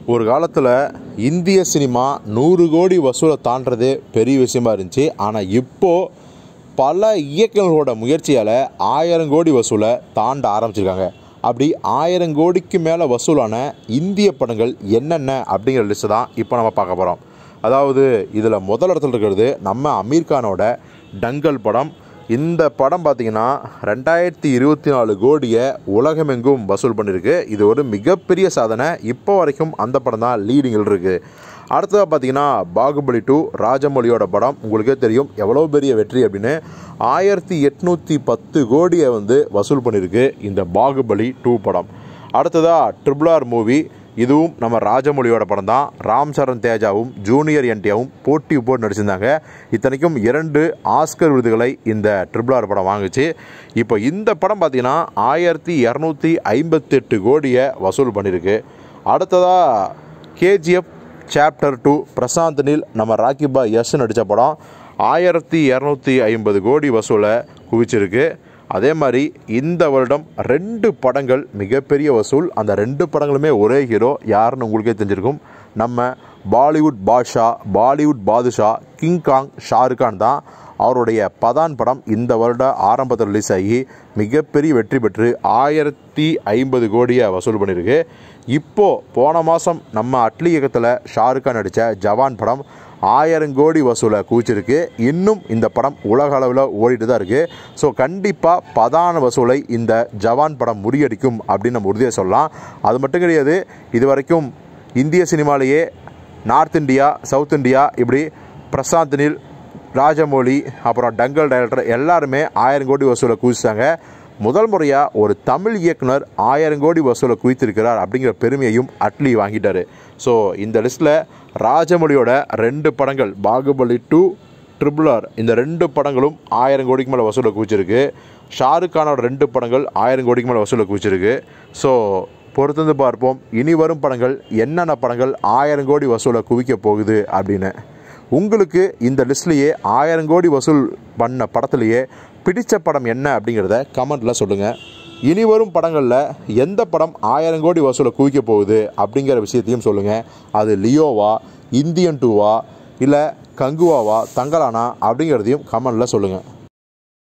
ஒரு காலத்தில் இந்திய சினிமா நூறு கோடி வசூலை தாண்டதே பெரிய விஷயமா இருந்துச்சு ஆனால் இப்போது பல இயக்குநர்களோட முயற்சியால் ஆயிரம் கோடி வசூலை தாண்ட ஆரம்பிச்சிருக்காங்க அப்படி ஆயிரம் கோடிக்கு மேலே வசூலான இந்திய படங்கள் என்னென்ன அப்படிங்கிற லிஸ்ட்டு தான் இப்போ நம்ம பார்க்க போகிறோம் அதாவது இதில் முதல் இடத்துல இருக்கிறது நம்ம அமீர் கானோட டங்கல் படம் இந்த படம் பார்த்தீங்கன்னா ரெண்டாயிரத்தி இருபத்தி நாலு கோடியை உலகமெங்கும் வசூல் பண்ணியிருக்கு இது ஒரு மிகப்பெரிய சாதனை இப்போ வரைக்கும் அந்த படம் தான் லீடிங்கில் இருக்குது அடுத்ததாக பார்த்தீங்கன்னா பாகுபலி டூ ராஜமௌலியோட படம் உங்களுக்கே தெரியும் எவ்வளோ பெரிய வெற்றி அப்படின்னு ஆயிரத்தி எட்நூற்றி பத்து கோடியை வந்து வசூல் பண்ணியிருக்கு இந்த பாகுபலி டூ படம் அடுத்ததாக ட்ரிபிள் ஆர் மூவி இதுவும் நம்ம ராஜமௌலியோட படம் தான் ராம் சரண் தேஜாவும் ஜூனியர் என்டியாவும் போட்டி போட்டு நடிச்சிருந்தாங்க இத்தனைக்கும் இரண்டு ஆஸ்கர் விருதுகளை இந்த ட்ரிபிள் ஆர் படம் வாங்குச்சு இப்போ இந்த படம் பார்த்தீங்கன்னா ஆயிரத்தி இரநூத்தி ஐம்பத்தெட்டு கோடியை வசூல் பண்ணியிருக்கு அடுத்ததாக KGF chapter two Prashanth Neel நம்ம ராக்கிபா எஸ் நடித்த படம் ஆயிரத்தி இரநூத்தி ஐம்பது கோடி வசூலை குவிச்சிருக்கு அதே மாதிரி இந்த வருடம் ரெண்டு படங்கள் மிகப்பெரிய வசூல் அந்த ரெண்டு படங்களுமே ஒரே ஹீரோ யாருன்னு உங்களுக்கே தெரிஞ்சிருக்கும் நம்ம பாலிவுட் பாட்ஷா பாலிவுட் பாதுஷா கிங்காங் ஷாருக் கான் தான் அவருடைய பதான் படம் இந்த வருட ஆரம்பத்தில் ரிலீஸ் ஆகி மிகப்பெரிய வெற்றி பெற்று ஆயிரத்தி ஐம்பது கோடியை வசூல் பண்ணியிருக்கு இப்போது போன மாதம் நம்ம அட்லி இயக்கத்தில் ஷாருக் கான் நடித்த ஜவான் படம் ஆயிரம் கோடி வசூலை குவிச்சிருக்கு இன்னும் இந்த படம் உலக அளவில் ஓடிட்டு தான் இருக்குது ஸோ கண்டிப்பாக பதான வசூலை இந்த ஜவான் படம் முறியடிக்கும் அப்படின்னு நம்ம உறுதியாக சொல்லலாம் அது மட்டும் கிடையாது இது வரைக்கும் இந்திய சினிமாலேயே நார்த் இந்தியா சவுத் இந்தியா இப்படி பிரசாந்த் நீல் ராஜமௌலி அப்புறம் டங்கல் டைரக்டர் எல்லாருமே ஆயிரம் கோடி வசூலை குவிச்சிட்டாங்க முதல் முறையாக ஒரு தமிழ் இயக்குனர் ஆயிரம் கோடி வசூலை குவித்திருக்கிறார் அப்படிங்கிற பெருமையையும் அட்லி வாங்கிட்டாரு ஸோ இந்த லிஸ்ட்டில் ராஜமௌலியோட ரெண்டு படங்கள் பாகுபலி டூ ட்ரிபிள் ஆர் இந்த ரெண்டு படங்களும் ஆயிரம் கோடிக்கு மேலே வசூலை குவிச்சிருக்கு ஷாருக் கானோட ரெண்டு படங்கள் ஆயிரம் கோடிக்கு மேலே வசூலை குவிச்சிருக்கு ஸோ பொறுத்திருந்து பார்ப்போம் இனி வரும் படங்கள் என்னென்ன படங்கள் ஆயிரம் கோடி வசூலை குவிக்க போகுது அப்படின்னு உங்களுக்கு இந்த லிஸ்ட்லேயே ஆயிரம் கோடி வசூல் பண்ண படத்துலையே பிடிச்ச படம் என்ன அப்படிங்கிறத கமெண்ட்டில் சொல்லுங்கள் இனி வரும் படங்களில் எந்த படம் ஆயிரம் கோடி வசூலை குவிக்க போகுது அப்படிங்கிற விஷயத்தையும் சொல்லுங்கள் அது லியோவா இந்தியன் டூவா இல்லை கங்குவாவா தங்கலானா அப்படிங்கிறதையும் கமெண்டில் சொல்லுங்கள்